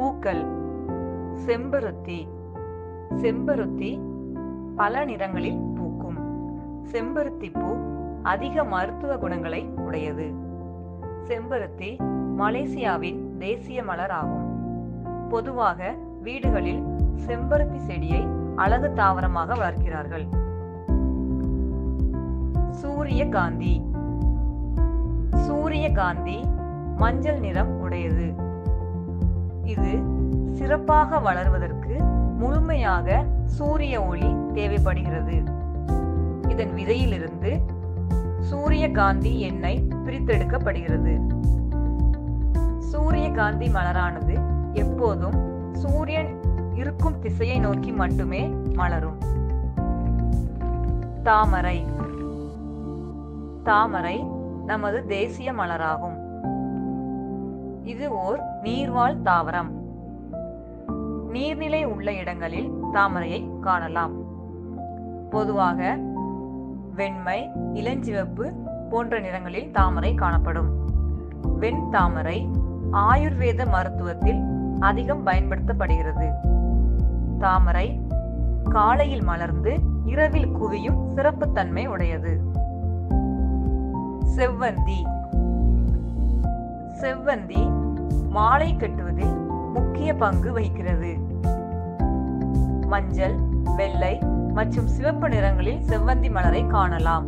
பூக்கள் செம்பருத்தி செம்பருத்தி பல நிறங்களில் பூக்கும் செம்பருத்தி பூ அதிக மருத்துவ குணங்களை உடையது செம்பருத்தி மலேசியாவின் தேசிய மலர் ஆகும் பொதுவாக வீடுகளில் செம்பருத்தி செடியை அழகு தாவரமாக வளர்க்கிறார்கள் சூரியகாந்தி சூரியகாந்தி மஞ்சள் நிறம் உடையது இது சிறப்பாக வளர்வதற்கு முழுமையாக சூரிய ஒளி தேவைப்படுகிறது இதன் விதையிலிருந்து சூரியகாந்தி எண்ணெய் பிரித்தெடுக்கப்படுகிறது சூரியகாந்தி மலரானது எப்போதும் சூரியன் இருக்கும் திசையை நோக்கி மட்டுமே மலரும் தாமரை தாமரை நமது தேசிய மலராகும் இது ஓர் நீர்வாழ் தாவரம் நீர்நிலை உள்ள இடங்களில் தாமரையை காணலாம் பொதுவாக வெண்மை இளஞ்சிவப்பு போன்ற நிறங்களில் தாமரை காணப்படும் வெண் தாமரை ஆயுர்வேத மருத்துவத்தில் அதிகம் பயன்படுத்தப்படுகிறது தாமரை காலையில் மலர்ந்து இரவில் குவியும் சிறப்புத்தன்மை உடையது செவ்வந்தி செவ்வந்தி மாலை கட்டுவதில் முக்கிய பங்கு வகிக்கிறது மஞ்சள் வெள்ளை மற்றும் சிவப்பு நிறங்களில் செவ்வந்தி மலரை காணலாம்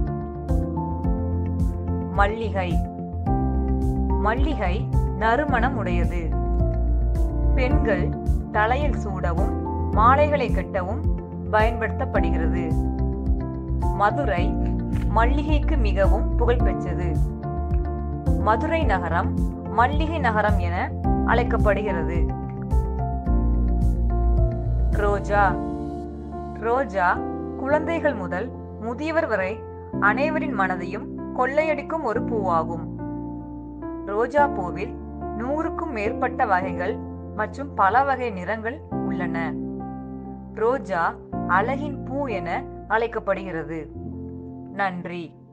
மல்லிகை மல்லிகை நறுமணம் உடையது பெண்கள் தலையில் சூடவும் மாலைகளை கட்டவும் பயன்படுத்தப்படுகிறது மதுரை மல்லிகைக்கு மிகவும் புகழ்பெற்றது மதுரை நகரம் மல்லிகை நகரம் என அழைக்கப்படுகிறது ரோஜா ரோஜா குழந்தைகள் முதல் முதியவர் வரை அனைவரின் மனதையும் கொள்ளையடிக்கும் ஒரு பூவாகும் ரோஜா பூவில் நூறுக்கும் மேற்பட்ட வகைகள் மற்றும் பல வகை நிறங்கள் உள்ளன ரோஜா அழகின் பூ என அழைக்கப்படுகிறது நன்றி